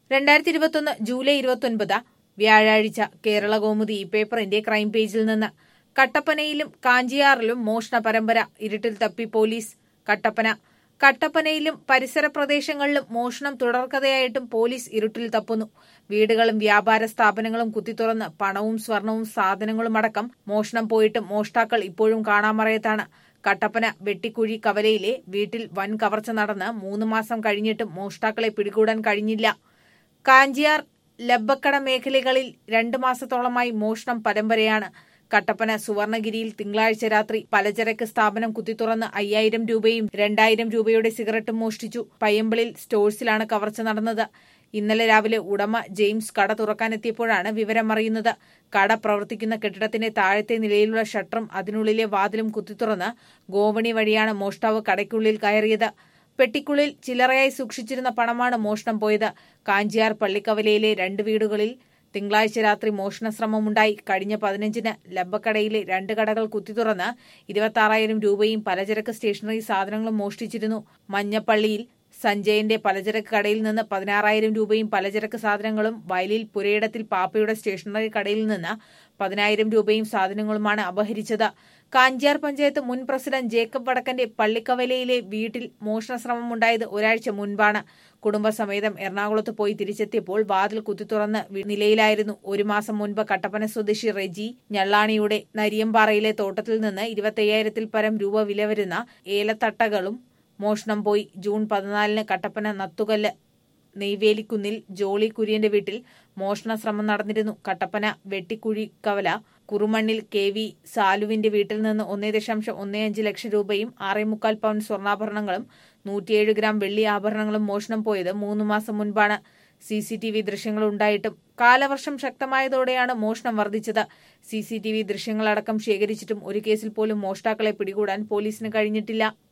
രണ്ടായിരത്തി ഇരുപത്തൊന്ന് ജൂലൈ ഇരുപത്തൊൻപത് വ്യാഴാഴ്ച കേരള കൗമുദി ഈ പേപ്പറിന്റെ ക്രൈം പേജിൽ നിന്ന് കട്ടപ്പനയിലും കാഞ്ചിയാറിലും മോഷണ പരമ്പര ഇരുട്ടിൽ തപ്പി പോലീസ് കട്ടപ്പന കട്ടപ്പനയിലും പരിസര പ്രദേശങ്ങളിലും മോഷണം തുടർക്കഥയായിട്ടും പോലീസ് ഇരുട്ടിൽ തപ്പുന്നു വീടുകളും വ്യാപാര സ്ഥാപനങ്ങളും കുത്തിത്തുറന്ന് പണവും സ്വർണവും സാധനങ്ങളും അടക്കം മോഷണം പോയിട്ടും മോഷ്ടാക്കൾ ഇപ്പോഴും കാണാമറയത്താണ് കട്ടപ്പന വെട്ടിക്കുഴി കവലയിലെ വീട്ടിൽ വൻ കവർച്ച നടന്ന് മൂന്ന് മാസം കഴിഞ്ഞിട്ടും മോഷ്ടാക്കളെ പിടികൂടാൻ കഴിഞ്ഞില്ല കാഞ്ചിയാർ ലബ്ബക്കട മേഖലകളിൽ രണ്ട് മാസത്തോളമായി മോഷണം പരമ്പരയാണ് കട്ടപ്പന സുവർണഗിരിയിൽ തിങ്കളാഴ്ച രാത്രി പലചരക്ക് സ്ഥാപനം കുത്തിത്തുറന്ന് അയ്യായിരം രൂപയും രണ്ടായിരം രൂപയുടെ സിഗരറ്റും മോഷ്ടിച്ചു പയ്യമ്പിളിൽ സ്റ്റോഴ്സിലാണ് കവർച്ച നടന്നത് ഇന്നലെ രാവിലെ ഉടമ ജെയിംസ് കട തുറക്കാനെത്തിയപ്പോഴാണ് വിവരമറിയുന്നത് കട പ്രവർത്തിക്കുന്ന കെട്ടിടത്തിന്റെ താഴത്തെ നിലയിലുള്ള ഷട്ടറും അതിനുള്ളിലെ വാതിലും കുത്തിത്തുറന്ന് ഗോവണി വഴിയാണ് മോഷ്ടാവ് കടയ്ക്കുള്ളിൽ കയറിയത് പെട്ടിക്കുള്ളിൽ ചില്ലറയായി സൂക്ഷിച്ചിരുന്ന പണമാണ് മോഷണം പോയത് കാഞ്ചിയാർ പള്ളിക്കവലയിലെ രണ്ട് വീടുകളിൽ തിങ്കളാഴ്ച രാത്രി മോഷണ ശ്രമമുണ്ടായി കഴിഞ്ഞ പതിനഞ്ചിന് ലബ്ബക്കടയിലെ രണ്ട് കടകൾ കുത്തിത്തുറന്ന് ഇരുപത്തി രൂപയും പലചരക്ക് സ്റ്റേഷനറി സാധനങ്ങളും മോഷ്ടിച്ചിരുന്നു മഞ്ഞപ്പള്ളിയിൽ സഞ്ജയന്റെ പലചരക്ക് കടയിൽ നിന്ന് പതിനാറായിരം രൂപയും പലചരക്ക് സാധനങ്ങളും വയലിൽ പുരയിടത്തിൽ പാപ്പയുടെ സ്റ്റേഷനറി കടയിൽ നിന്ന് പതിനായിരം രൂപയും സാധനങ്ങളുമാണ് അപഹരിച്ചത് കാഞ്ചിയാർ പഞ്ചായത്ത് മുൻ പ്രസിഡന്റ് ജേക്കബ് വടക്കന്റെ പള്ളിക്കവലയിലെ വീട്ടിൽ മോഷണ ശ്രമമുണ്ടായത് ഒരാഴ്ച മുൻപാണ് കുടുംബസമേതം എറണാകുളത്ത് പോയി തിരിച്ചെത്തിയപ്പോൾ വാതിൽ കുത്തിത്തുറന്ന് നിലയിലായിരുന്നു ഒരു മാസം മുൻപ് കട്ടപ്പന സ്വദേശി റെജി ഞള്ളാണിയുടെ നരിയമ്പാറയിലെ തോട്ടത്തിൽ നിന്ന് ഇരുപത്തയ്യായിരത്തിൽ പരം രൂപ വില വരുന്ന ഏലത്തട്ടകളും മോഷണം പോയി ജൂൺ പതിനാലിന് കട്ടപ്പന നത്തുകല്ല് നെയ്വേലിക്കുന്നിൽ ജോളി കുര്യന്റെ വീട്ടിൽ മോഷണ ശ്രമം നടന്നിരുന്നു കട്ടപ്പന വെട്ടിക്കുഴി കവല കുറുമണ്ണിൽ കെ വി സാലുവിന്റെ വീട്ടിൽ നിന്ന് ഒന്നേ ദശാംശം ഒന്നേ അഞ്ച് ലക്ഷം രൂപയും ആറേ മുക്കാൽ പൗണ്ട് സ്വർണ്ണാഭരണങ്ങളും നൂറ്റിയേഴ് ഗ്രാം വെള്ളി ആഭരണങ്ങളും മോഷണം പോയത് മൂന്ന് മാസം മുൻപാണ് സി സി ടി വി ദൃശ്യങ്ങൾ ഉണ്ടായിട്ടും കാലവർഷം ശക്തമായതോടെയാണ് മോഷണം വർദ്ധിച്ചത് സി സി ടി വി ദൃശ്യങ്ങളടക്കം ശേഖരിച്ചിട്ടും ഒരു കേസിൽ പോലും മോഷ്ടാക്കളെ പിടികൂടാൻ പോലീസിന് കഴിഞ്ഞിട്ടില്ല